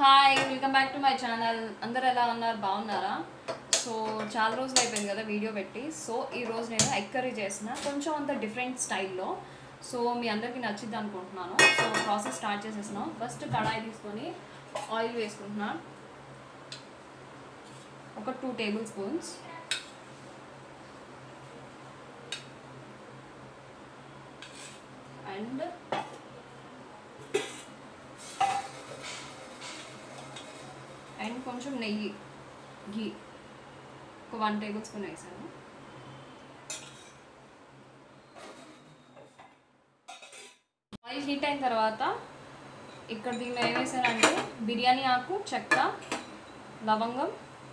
hi welcome back to my channel అందరు ఎలా ఉన్నారు బాగున్నారా సో చాలా రోజులు అయిపోయింది కదా వీడియో పెట్టి సో ఈ రోజు నేను ఎగ్ కర్రీ చేసిన కొంచెం అంత డిఫరెంట్ స్టైల్లో సో మీ అందరికీ నచ్చిద్ది అనుకుంటున్నాను సో ప్రాసెస్ స్టార్ట్ చేసేసినాం ఫస్ట్ కడాయి తీసుకొని ఆయిల్ వేసుకుంటున్నా ఒక two tablespoons and and కొంచెం నెయ్యి ఘీ ఒక వన్ టేబుల్ స్పూన్ వేసాను ఆయిల్ హీట్ అయిన తర్వాత ఇక్కడ దీనిలో ఏం వేసానంటే బిర్యానీ ఆకు చెక్క లవంగం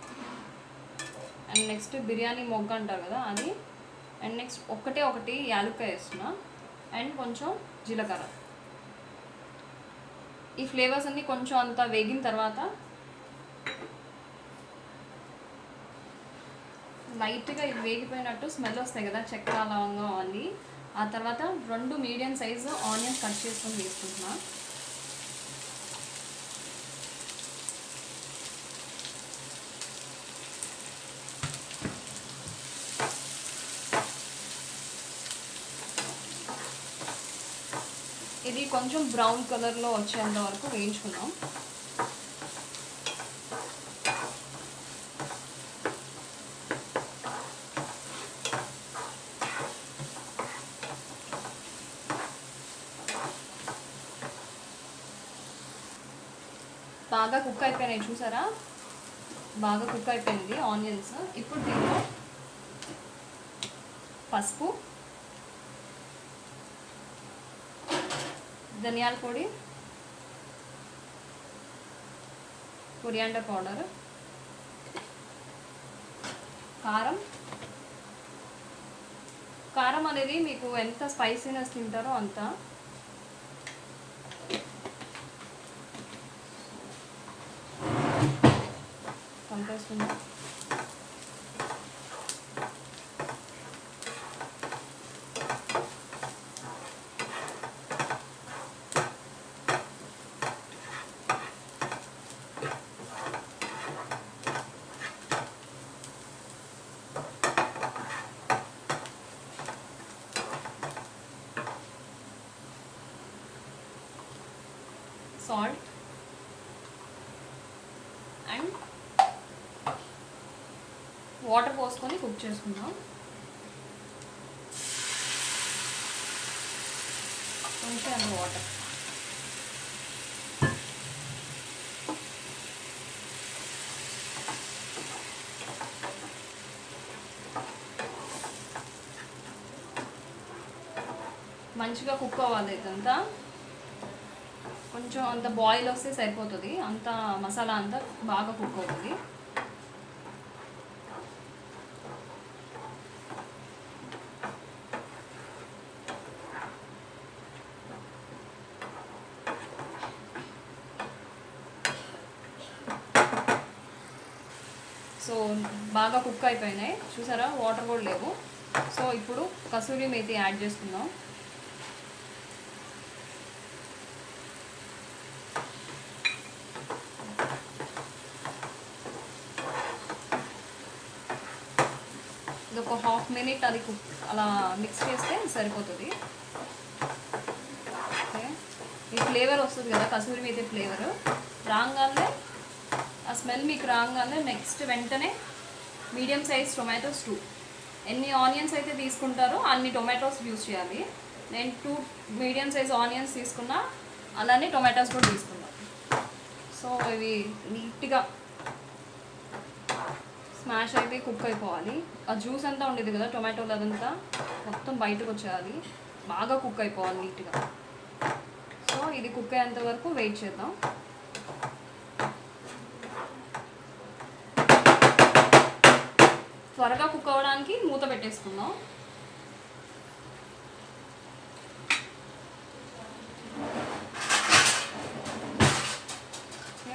అండ్ నెక్స్ట్ బిర్యానీ మొగ్గ అంటారు కదా అది అండ్ నెక్స్ట్ ఒక్కటే ఒకటి యాలుక్కాయ వేస్తున్నా అండ్ కొంచెం జీలకర్ర ఈ ఫ్లేవర్స్ అన్ని కొంచెం అంత వేగిన తర్వాత లైట్గా ఇవి వేగిపోయినట్టు స్మెల్ వస్తాయి కదా చెక్క లవంగం అవన్నీ ఆ తర్వాత రెండు మీడియం సైజు ఆనియన్స్ కట్ చేసుకొని వేసుకుంటున్నా ఇది కొంచెం బ్రౌన్ కలర్లో వచ్చేంత వరకు వేయించుకుందాం బాగా కుక్ అయిపోయినాయి చూసారా బాగా కుక్ అయిపోయింది ఆనియన్స్ ఇప్పుడు దీనిలో పసుపు ధనియాల పొడి కొరియాండర్ పౌడర్ కారం కారం అనేది మీకు ఎంత స్పైసీనెస్ తింటారో అంత కలిపేస్తుంది సాల్ట్ అండ్ వాటర్ పోసుకొని కుక్ చేసుకుందాం కొంచెం అంత వాటర్ మంచిగా కుక్ అవ్వాలి ఇదంతా కొంచెం అంత బాయిల్ వస్తే సరిపోతుంది అంత మసాలా అంతా బాగా కుక్ అవుతుంది సో బాగా కుక్ అయిపోయినాయి చూసారా వాటర్ కూడా లేవు సో ఇప్పుడు కసూరి మేతి యాడ్ చేసుకుందాం ఇది ఒక హాఫ్ మినిట్ అది కుక్ అలా మిక్స్ చేస్తే సరిపోతుంది ఓకే ఈ ఫ్లేవర్ వస్తుంది కదా కసూరి మేతి ఫ్లేవర్ రాగానే ఆ స్మెల్ మీకు రాగానే నెక్స్ట్ వెంటనే మీడియం సైజ్ టొమాటోస్ టూ ఎన్ని ఆనియన్స్ అయితే తీసుకుంటారో అన్ని టొమాటోస్ యూస్ చేయాలి నేను టూ మీడియం సైజ్ ఆనియన్స్ తీసుకున్నా అలానే టొమాటోస్ కూడా తీసుకున్నాను సో ఇవి నీట్గా స్మాష్ అయితే కుక్ అయిపోవాలి ఆ జ్యూస్ అంతా ఉండేది కదా టొమాటోలు అదంతా మొత్తం బయటకు వచ్చేయాలి బాగా కుక్ అయిపోవాలి నీట్గా సో ఇది కుక్ అయ్యేంత వరకు వెయిట్ చేద్దాం త్వరగా కుక్ అవ్వడానికి మూత పెట్టేసుకుందాం ఓకే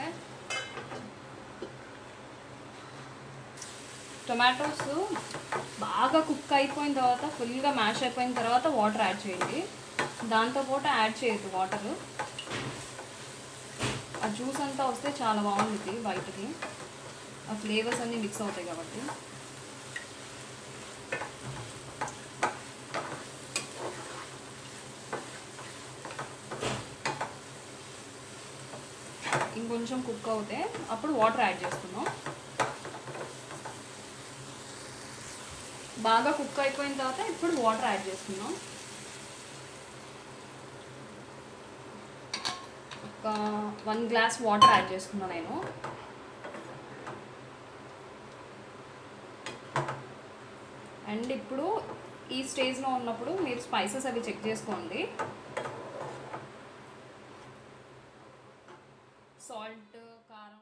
టొమాటోస్ బాగా కుక్ అయిపోయిన తర్వాత ఫుల్గా మ్యాష్ అయిపోయిన తర్వాత వాటర్ యాడ్ చేయండి దాంతోపాటు యాడ్ చేయొద్దు వాటర్ ఆ జ్యూస్ అంతా వస్తే చాలా బాగుంటుంది బయటకి ఆ ఫ్లేవర్స్ అన్నీ మిక్స్ అవుతాయి కాబట్టి ఇంకొంచెం కుక్ అవుతే అప్పుడు వాటర్ యాడ్ చేసుకుందాం బాగా కుక్ అయిపోయిన తర్వాత ఇప్పుడు వాటర్ యాడ్ చేసుకుందాం ఒక వన్ గ్లాస్ వాటర్ యాడ్ చేసుకున్నాను నేను అండ్ ఇప్పుడు ఈ స్టేజ్లో ఉన్నప్పుడు మీరు స్పైసెస్ అవి చెక్ చేసుకోండి సాల్ట్ కారం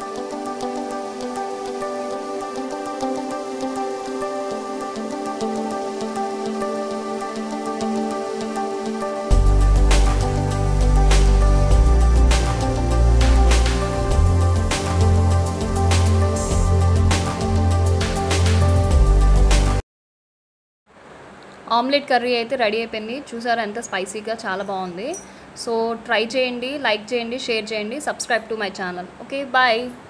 ఆమ్లెట్ కర్రీ అయితే రెడీ అయిపోయింది చూసారా ఎంత స్పైసీగా చాలా బాగుంది సో ట్రై చేయండి లైక్ చేయండి షేర్ చేయండి subscribe to my channel okay bye